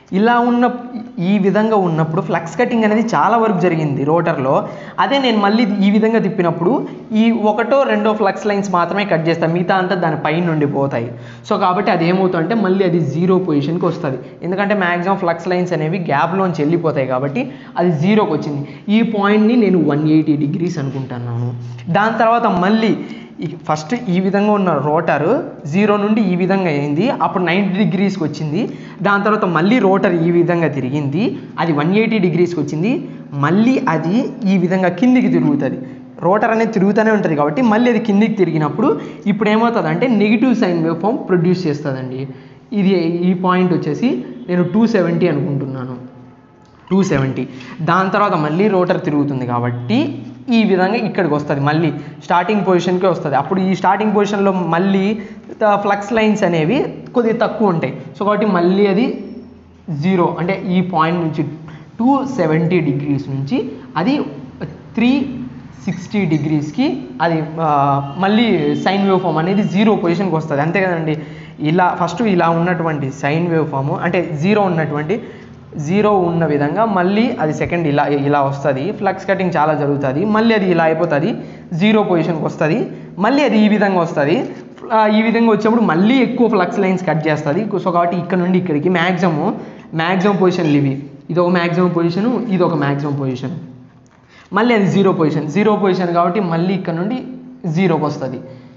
ఇలా ఉన్న ఈ విధంగా ఉన్నప్పుడు ఫ్లక్స్ కటింగ్ అనేది చాలా వరకు జరిగింది రోటర్లో అదే నేను మళ్ళీ ఈ విధంగా తిప్పినప్పుడు ఈ ఒకటో రెండో ఫ్లక్స్ లైన్స్ మాత్రమే కట్ చేస్తాను మిగతా అంతా దాని పైన నుండి పోతాయి సో కాబట్టి అది ఏమవుతుందంటే మళ్ళీ అది జీరో పొజిషన్కి వస్తుంది ఎందుకంటే మ్యాక్సిమం ఫ్లక్స్ లైన్స్ అనేవి గ్యాప్లోంచి వెళ్ళిపోతాయి కాబట్టి అది జీరోకి వచ్చింది ఈ పాయింట్ని నేను వన్ ఎయిటీ డిగ్రీస్ అనుకుంటున్నాను దాని తర్వాత మళ్ళీ ఫస్ట్ ఈ విధంగా ఉన్న రోటర్ జీరో నుండి ఈ విధంగా అయింది అప్పుడు నైంటీ డిగ్రీస్కి వచ్చింది దాని తర్వాత మళ్ళీ రోటర్ ఈ విధంగా తిరిగింది అది వన్ ఎయిటీ డిగ్రీస్కి వచ్చింది మళ్ళీ అది ఈ విధంగా కిందికి తిరుగుతుంది రోటర్ అనేది తిరుగుతూనే ఉంటుంది కాబట్టి మళ్ళీ అది కిందికి తిరిగినప్పుడు ఇప్పుడు ఏమవుతుంది అంటే negative sine wave form produce చేస్తుందండి ఇది ఈ పాయింట్ వచ్చేసి నేను టూ సెవెంటీ అనుకుంటున్నాను టూ సెవెంటీ దాని తర్వాత మళ్ళీ రోటర్ తిరుగుతుంది కాబట్టి ఈ విధంగా ఇక్కడికి వస్తుంది మళ్ళీ స్టార్టింగ్ పొజిషన్కే వస్తుంది అప్పుడు ఈ స్టార్టింగ్ పొజిషన్లో మళ్ళీ ఫ్లక్స్ లైన్స్ అనేవి కొద్దిగా తక్కువ ఉంటాయి సో కాబట్టి మళ్ళీ అది జీరో అంటే ఈ పాయింట్ నుంచి టూ సెవెంటీ డిగ్రీస్ నుంచి అది త్రీ సిక్స్టీ డిగ్రీస్కి అది ఆ, మళ్ళీ సైన్ వేవ్ ఫామ్ అనేది జీరో పొజిషన్కి వస్తుంది అంతే కదండి ఇలా ఫస్ట్ ఇలా ఉన్నటువంటి సైన్ వేవ్ ఫామ్ అంటే జీరో ఉన్నటువంటి జీరో ఉన్న విధంగా మళ్ళీ అది సెకండ్ ఇలా ఇలా వస్తుంది ఫ్లక్స్ కటింగ్ చాలా జరుగుతుంది మళ్ళీ అది ఇలా అయిపోతుంది జీరో పొజిషన్కి వస్తుంది మళ్ళీ అది ఈ విధంగా వస్తుంది ఆ, ఈ విధంగా వచ్చినప్పుడు మళ్ళీ ఎక్కువ ఫ్లక్స్ లైన్స్ కట్ చేస్తుంది సో కాబట్టి ఇక్కడ నుండి ఇక్కడికి మ్యాక్సిమం మ్యాక్సిమం పొజిషన్లు ఇవి ఇది ఒక మ్యాక్సిమం పొజిషను ఇది ఒక మ్యాక్సిమం పొజిషన్ మళ్ళీ అది జీరో పొజిషన్ జీరో పొజిషన్ కాబట్టి మళ్ళీ ఇక్కడ నుండి జీరోకి వస్తుంది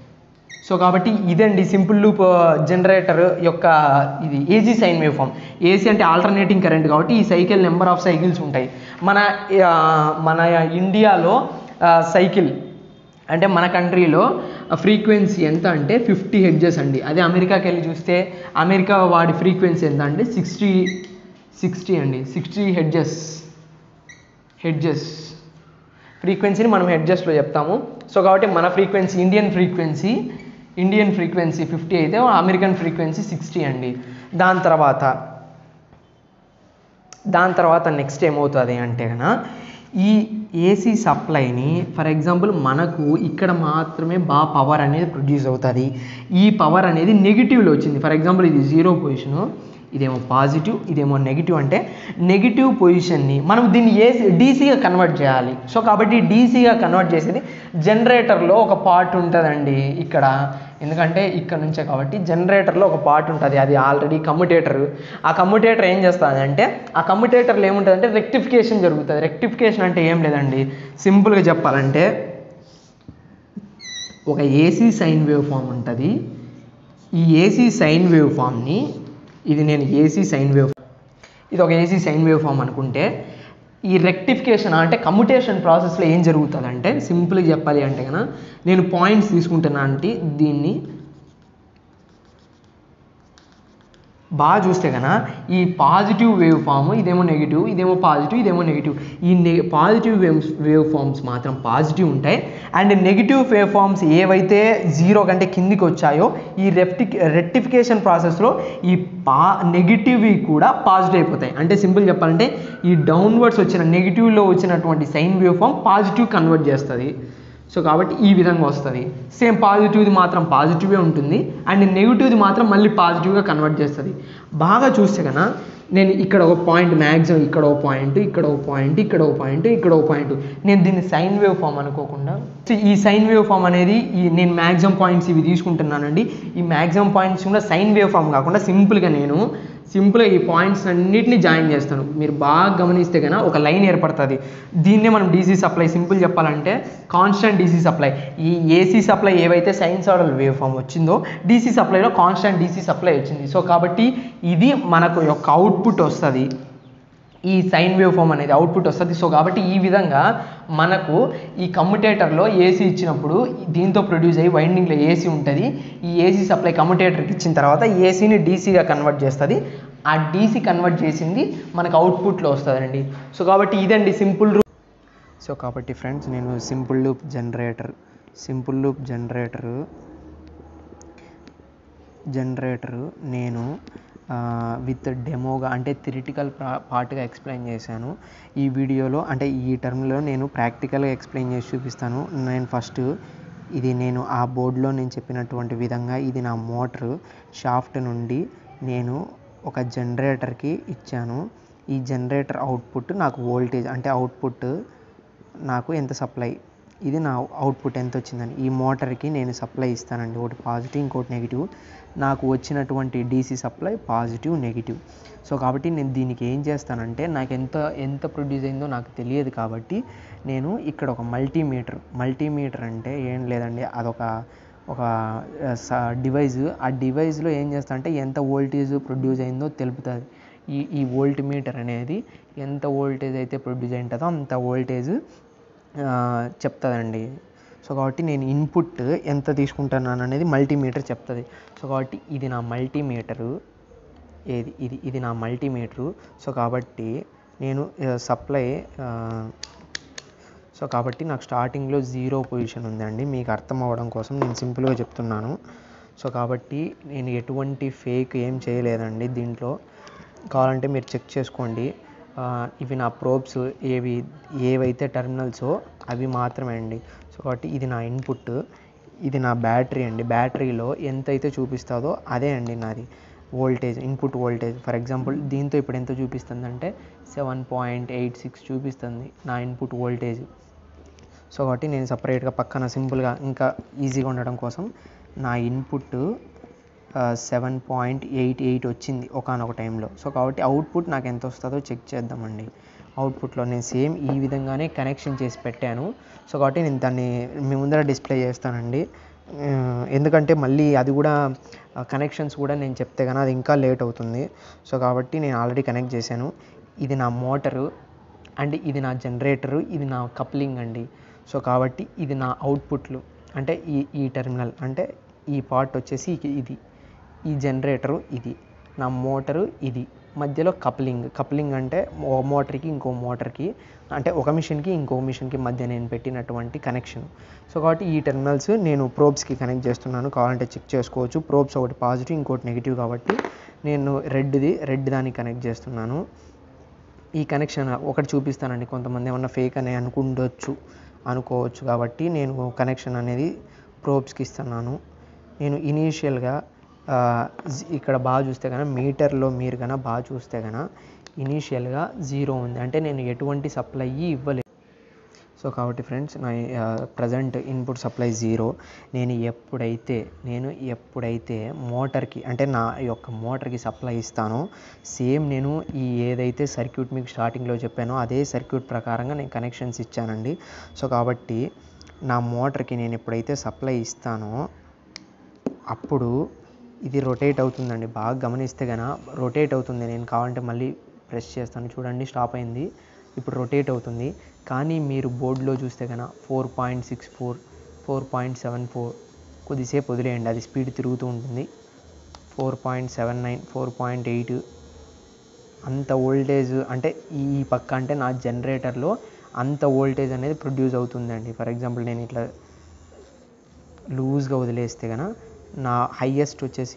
సో కాబట్టి ఇదండి సింపుల్ లూప్ జనరేటర్ యొక్క ఇది AC sine wave form AC అంటే ఆల్టర్నేటింగ్ కరెంట్ కాబట్టి ఈ సైకిల్ నెంబర్ ఆఫ్ సైకిల్స్ ఉంటాయి మన ఆ, మన ఇండియాలో సైకిల్ అంటే మన కంట్రీలో ఫ్రీక్వెన్సీ ఎంత అంటే ఫిఫ్టీ హెడ్జెస్ అండి అదే అమెరికాకి వెళ్ళి చూస్తే అమెరికా వాడి ఫ్రీక్వెన్సీ ఎంత అంటే సిక్స్టీ సిక్స్టీ అండి సిక్స్టీ హెడ్జెస్ హెడ్జెస్ ఫ్రీక్వెన్సీని మనం హెడ్జెస్లో చెప్తాము సో కాబట్టి మన frequency Indian frequency Indian frequency fifty అయితే అమెరికన్ ఫ్రీక్వెన్సీ సిక్స్టీ అండి దాని తర్వాత దాని తర్వాత నెక్స్ట్ ఏమవుతుంది అంటే కనుక ఈ ఏసీ సప్లైని ఫర్ ఎగ్జాంపుల్ మనకు ఇక్కడ మాత్రమే బాగా పవర్ అనేది ప్రొడ్యూస్ అవుతుంది ఈ పవర్ అనేది నెగిటివ్లో వచ్చింది ఫర్ ఎగ్జాంపుల్ ఇది జీరో పొజిషను ఇదేమో పాజిటివ్ ఇదేమో నెగిటివ్ అంటే నెగిటివ్ పొజిషన్ని మనం దీన్ని ఏసీ డీసీగా కన్వర్ట్ చేయాలి సో కాబట్టి డీసీగా కన్వర్ట్ చేసేది జనరేటర్లో ఒక పార్ట్ ఉంటుందండి ఇక్కడ ఎందుకంటే ఇక్కడ నుంచే కాబట్టి జనరేటర్లో ఒక పార్ట్ ఉంటుంది అది ఆల్రెడీ కమ్యుటేటర్ ఆ కమ్యుటేటర్ ఏం చేస్తుంది అంటే ఆ కమ్యుటేటర్లో ఏముంటుందంటే రెక్టిఫికేషన్ జరుగుతుంది రెక్టిఫికేషన్ అంటే ఏం లేదండి సింపుల్గా చెప్పాలంటే ఒక ఏసీ సైన్ వేవ్ ఫామ్ ఉంటుంది ఈ ఏసీ సైన్ వేవ్ ఫామ్ని ఇది నేను ఏసీ సైన్ వేవ్ ఇది ఒక ఏసీ సైన్ వేవ్ ఫామ్ అనుకుంటే ఈ రెక్టిఫికేషన్ అంటే కమ్యుటేషన్ ప్రాసెస్లో ఏం జరుగుతుందంటే సింపుల్గా చెప్పాలి అంటే కనుక నేను పాయింట్స్ తీసుకుంటున్నా అంటే దీన్ని బాగా చూస్తే కనుక ఈ పాజిటివ్ వేవ్ ఫామ్ ఇదేమో నెగిటివ్ ఇదేమో పాజిటివ్ ఇదేమో నెగిటివ్ ఈ నె పాజిటివ్ వేవ్ వేవ్ ఫామ్స్ మాత్రం పాజిటివ్ ఉంటాయి అండ్ నెగిటివ్ వేవ్ ఫామ్స్ ఏవైతే జీరో కంటే కిందికి వచ్చాయో ఈ రెక్టి రెక్టిఫికేషన్ ప్రాసెస్లో ఈ పా నెగిటివ్ కూడా పాజిటివ్ అయిపోతాయి అంటే సింపుల్ చెప్పాలంటే ఈ డౌన్వర్డ్స్ వచ్చిన నెగిటివ్లో వచ్చినటువంటి sine wave form positive convert చేస్తుంది సో కాబట్టి ఈ విధంగా వస్తుంది సేమ్ పాజిటివ్ది మాత్రం పాజిటివే ఉంటుంది అండ్ నెగిటివ్ది మాత్రం మళ్ళీ పాజిటివ్గా కన్వర్ట్ చేస్తుంది బాగా చూస్తే కన్నా నేను ఇక్కడ ఒక పాయింట్ మ్యాక్సిమం ఇక్కడ ఒక పాయింట్ ఇక్కడ ఒక పాయింట్ ఇక్కడ ఒక పాయింట్ ఇక్కడ ఒక పాయింట్ నేను దీన్ని సైన్ వేవ్ ఫామ్ అనుకోకుండా సో ఈ సైన్ వేవ్ ఫామ్ అనేది ఈ నేను మ్యాక్సిమం పాయింట్స్ ఇవి తీసుకుంటున్నానండి ఈ మ్యాక్సిమం పాయింట్స్ కూడా సైన్ వేవ్ ఫామ్ కాకుండా సింపుల్గా నేను సింపుల్గా ఈ పాయింట్స్ అన్నిటిని జాయిన్ చేస్తాను మీరు బాగా గమనిస్తే కనుక ఒక లైన్ ఏర్పడుతుంది దీన్నే మనం డీసీ సప్లై సింపుల్ చెప్పాలంటే కాన్స్టెంట్ డీసీ సప్లై ఈ ఏసీ సప్లై ఏవైతే సైన్సాయిడల్ వేవ్ ఫామ్ వచ్చిందో డీసీ సప్లైలో కాన్స్టెంట్ డీసీ సప్లై వచ్చింది సో కాబట్టి ఇది మనకు యొక్క అవుట్పుట్ వస్తుంది ఈ సైన్ వేవ్ ఫామ్ అనేది అవుట్పుట్ వస్తుంది సో కాబట్టి ఈ విధంగా మనకు ఈ కమ్యుటేటర్లో ఏసీ ఇచ్చినప్పుడు దీంతో ప్రొడ్యూస్ అయ్యి వైండింగ్లో ఏసీ ఉంటుంది ఈ ఏసీ సప్లై కమ్యుటేటర్కి ఇచ్చిన తర్వాత ఏసీని డీసీగా కన్వర్ట్ చేస్తుంది ఆ డీసీ కన్వర్ట్ చేసింది మనకు అవుట్పుట్లో వస్తుందండి సో కాబట్టి ఇదండి సింపుల్ సో కాబట్టి ఫ్రెండ్స్ నేను simple loop generator simple loop generator generator నేను విత్ డెమోగా అంటే థిరిటికల్ పార్ట్గా ఎక్స్ప్లెయిన్ చేశాను ఈ వీడియోలో అంటే ఈ టర్మ్లో నేను ప్రాక్టికల్గా ఎక్స్ప్లెయిన్ చేసి చూపిస్తాను నేను ఫస్ట్ ఇది నేను ఆ బోర్డులో నేను చెప్పినటువంటి విధంగా ఇది నా మోటరు షాఫ్ట్ నుండి నేను ఒక జనరేటర్కి ఇచ్చాను ఈ జనరేటర్ అవుట్పుట్ నాకు వోల్టేజ్ అంటే అవుట్పుట్ నాకు ఎంత సప్లై ఇది నా అవుట్పుట్ ఎంత వచ్చిందని ఈ మోటార్కి నేను సప్లై ఇస్తానండి ఒకటి పాజిటివ్ ఇంకోటి నెగిటివ్ నాకు వచ్చినటువంటి DC supply positive negative so కాబట్టి నేను దీనికి ఏం చేస్తానంటే నాకు ఎంత ఎంత ప్రొడ్యూస్ అయిందో నాకు తెలియదు కాబట్టి నేను ఇక్కడ ఒక మల్టీమీటర్ మల్టీమీటర్ అంటే ఏం లేదండి అదొక ఒక డివైజ్ ఆ డివైస్లో ఏం చేస్తా అంటే ఎంత వోల్టేజ్ ప్రొడ్యూస్ అయిందో తెలుపుతుంది ఈ ఈ వోల్ట్ మీటర్ అనేది ఎంత వోల్టేజ్ అయితే ప్రొడ్యూస్ అయి ఉంటుందో అంత వోల్టేజ్ చెప్తుందండి సో కాబట్టి నేను ఇన్పుట్ ఎంత తీసుకుంటున్నాను అనేది మల్టీమీటర్ చెప్తుంది సో కాబట్టి ఇది నా మల్టీమీటరు ఏది ఇది ఇది నా మల్టీమీటరు సో కాబట్టి నేను సప్లై సో కాబట్టి నాకు స్టార్టింగ్లో జీరో పొజిషన్ ఉందండి మీకు అర్థం అవ్వడం కోసం నేను సింపుల్గా చెప్తున్నాను సో కాబట్టి నేను ఎటువంటి ఫేక్ ఏం చేయలేదండి దీంట్లో కావాలంటే మీరు చెక్ చేసుకోండి ఆ, ఇవి నా ప్రోబ్స్ ఏవి ఏవైతే టెర్మినల్సో అవి మాత్రమే అండి సో కాబట్టి ఇది నా ఇన్పుట్ ఇది నా బ్యాటరీ అండి బ్యాటరీలో ఎంత అయితే చూపిస్తుందో అదే అండి నాది voltage input voltage for example దీంతో ఇప్పుడు ఎంత చూపిస్తుంది అంటే సెవెన్ పాయింట్ ఎయిట్ సిక్స్ చూపిస్తుంది నా ఇన్పుట్ వోల్టేజ్ సో కాబట్టి నేను సపరేట్గా పక్కన సింపుల్గా ఇంకా ఈజీగా ఉండడం కోసం నా input seven point eight eight వచ్చింది ఒకనొక టైంలో సో కాబట్టి అవుట్పుట్ నాకు ఎంత వస్తుందో చెక్ చేద్దామండి అవుట్పుట్లో నేను సేమ్ ఈ విధంగానే కనెక్షన్ చేసి పెట్టాను సో కాబట్టి నేను దాన్ని మీ ముందర డిస్ప్లే చేస్తానండి ఆ, ఎందుకంటే మళ్ళీ అది కూడా కనెక్షన్స్ కూడా నేను చెప్తే కానీ అది ఇంకా లేట్ అవుతుంది సో కాబట్టి నేను ఆల్రెడీ కనెక్ట్ చేశాను ఇది నా మోటరు అండ్ ఇది నా జనరేటరు ఇది నా కప్లింగ్ అండి సో కాబట్టి ఇది నా అవుట్పుట్లు అంటే ఈ ఈ టెర్మినల్ అంటే ఈ పార్ట్ వచ్చేసి ఇ- ఇది ఈ జనరేటరు ఇది నా మోటరు ఇది మధ్యలో కప్లింగ్ కప్లింగ్ అంటే ఓ మోటార్కి ఇంకో మోటార్కి అంటే ఒక మిషన్కి ఇంకో మిషన్కి మధ్య నేను పెట్టినటువంటి కనెక్షన్ సో కాబట్టి ఈ టెర్మినల్స్ నేను ప్రోబ్స్కి కనెక్ట్ చేస్తున్నాను కావాలంటే చెక్ చేసుకోవచ్చు ప్రోబ్స్ ఒకటి పాజిటివ్ ఇంకోటి నెగిటివ్ కాబట్టి నేను రెడ్ది రెడ్ దానికి కనెక్ట్ చేస్తున్నాను ఈ కనెక్షన్ ఒకటి చూపిస్తానండి కొంతమంది ఏమన్నా ఫేక్ అని అనుకుండొచ్చు అనుకోవచ్చు కాబట్టి నేను కనెక్షన్ అనేది ప్రోబ్స్కి ఇస్తున్నాను నేను ఇనీషియల్గా ఇక్కడ బాగా చూస్తే కనుక మీటర్లో మీరు కనుక బాగా చూస్తే కనుక ఇనీషియల్గా జీరో ఉంది అంటే నేను ఎటువంటి సప్లై ఇవ్వలేదు సో కాబట్టి ఫ్రెండ్స్ నా ప్రజెంట్ ఇన్పుట్ సప్లై జీరో నేను ఎప్పుడైతే నేను ఎప్పుడైతే మోటార్కి అంటే నా యొక్క మోటార్కి సప్లై ఇస్తానో సేమ్ నేను ఈ ఏదైతే సర్క్యూట్ మీకు స్టార్టింగ్లో చెప్పానో అదే సర్క్యూట్ ప్రకారంగా నేను కనెక్షన్స్ ఇచ్చానండి సో కాబట్టి నా మోటార్కి నేను ఎప్పుడైతే సప్లై ఇస్తానో అప్పుడు ఇది రొటేట్ అవుతుందండి బాగా గమనిస్తే గన రొటేట్ అవుతుంది నేను కావాలంటే మళ్ళీ ప్రెస్ చేస్తాను చూడండి స్టాప్ అయింది ఇప్పుడు రొటేట్ అవుతుంది కానీ మీరు బోర్డులో చూస్తే కనుక four point six four four point seven four కొద్దిసేపు వదిలేయండి అది స్పీడ్ తిరుగుతూ ఉంటుంది four point seven nine four point eight అంత వోల్టేజ్ అంటే ఈ పక్క అంటే నా జనరేటర్లో అంత వోల్టేజ్ అనేది ప్రొడ్యూస్ అవుతుందండి ఫర్ ఎగ్జాంపుల్ నేను ఇట్లా లూజ్గా వదిలేస్తే కనుక నా హైయెస్ట్ వచ్చేసి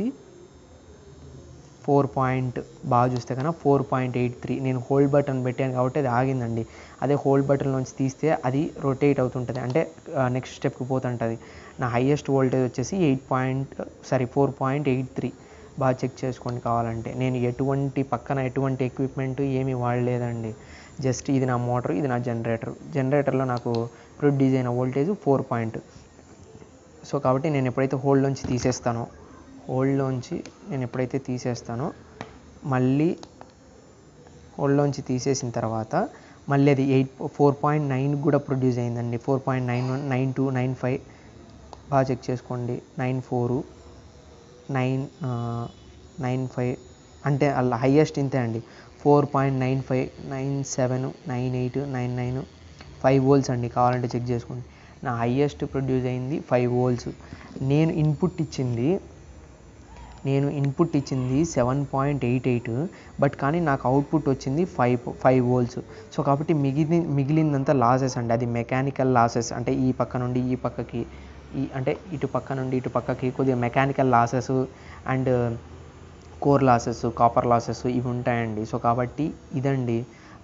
ఫోర్ పాయింట్ బాగా చూస్తే కనుక ఫోర్ పాయింట్ ఎయిట్ త్రీ నేను హోల్డ్ బటన్ పెట్టాను కాబట్టి అది ఆగిందండి అదే హోల్డ్ బటన్ నుంచి తీస్తే అది రొటేట్ అవుతుంటుంది అంటే నెక్స్ట్ స్టెప్కి పోతుంటుంది నా హైయెస్ట్ వోల్టేజ్ వచ్చేసి eight point sorry four point eight three బాగా చెక్ చేసుకోండి కావాలంటే నేను ఎటువంటి పక్కన ఎటువంటి ఎక్విప్మెంట్ ఏమీ వాడలేదండి జస్ట్ ఇది నా మోటార్ ఇది నా జనరేటర్ జనరేటర్లో నాకు ప్రొడ్యూస్ అయిన వోల్టేజ్ ఫోర్ పాయింట్ సో కాబట్టి నేను ఎప్పుడైతే హోల్డ్లోంచి తీసేస్తానో హోల్డ్లోంచి నేను ఎప్పుడైతే తీసేస్తానో మళ్ళీ హోల్డ్లోంచి తీసేసిన తర్వాత మళ్ళీ అది ఎయిట్ ఫోర్ పాయింట్ నైన్ కూడా ప్రొడ్యూస్ అయిందండి four point nine one nine two nine five బాగా చెక్ చేసుకోండి nine four nine nine five అంటే అలా హయ్యెస్ట్ ఇంతే అండి four point nine five nine seven nine eight nine nine five volts అండి కావాలంటే చెక్ చేసుకోండి నా హయ్యెస్ట్ ప్రొడ్యూస్ అయింది ఫైవ్ వోల్స్ నేను ఇన్పుట్ ఇచ్చింది నేను ఇన్పుట్ ఇచ్చింది seven point eight eight but కానీ నాకు అవుట్పుట్ వచ్చింది ఫైవ్ ఫైవ్ వోల్స్ సో కాబట్టి మిగిలి మిగిలిందంతా లాసెస్ అండి అది మెకానికల్ లాసెస్ అంటే ఈ పక్క నుండి ఈ పక్కకి ఈ అంటే ఇటు పక్క నుండి ఇటు పక్కకి కొద్దిగా mechanical losses and core losses copper losses ఇవి ఉంటాయండి సో కాబట్టి ఇదండి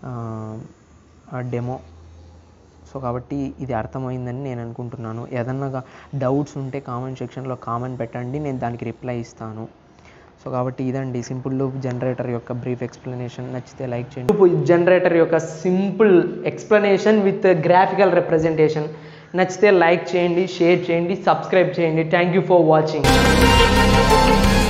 డెమో సో కాబట్టి ఇది అర్థమైందని నేను అనుకుంటున్నాను ఏదన్నా డౌట్స్ ఉంటే కామెంట్ సెక్షన్లో కామెంట్ పెట్టండి నేను దానికి రిప్లై ఇస్తాను సో కాబట్టి ఇదండి సింపుల్ లూప్ జనరేటర్ యొక్క బ్రీఫ్ ఎక్స్ప్లెనేషన్ నచ్చితే లైక్ చేయండి లూప్ జనరేటర్ యొక్క simple explanation with graphical representation నచ్చితే లైక్ చేయండి షేర్ చేయండి సబ్స్క్రైబ్ చేయండి థ్యాంక్ యూ ఫర్ వాచింగ్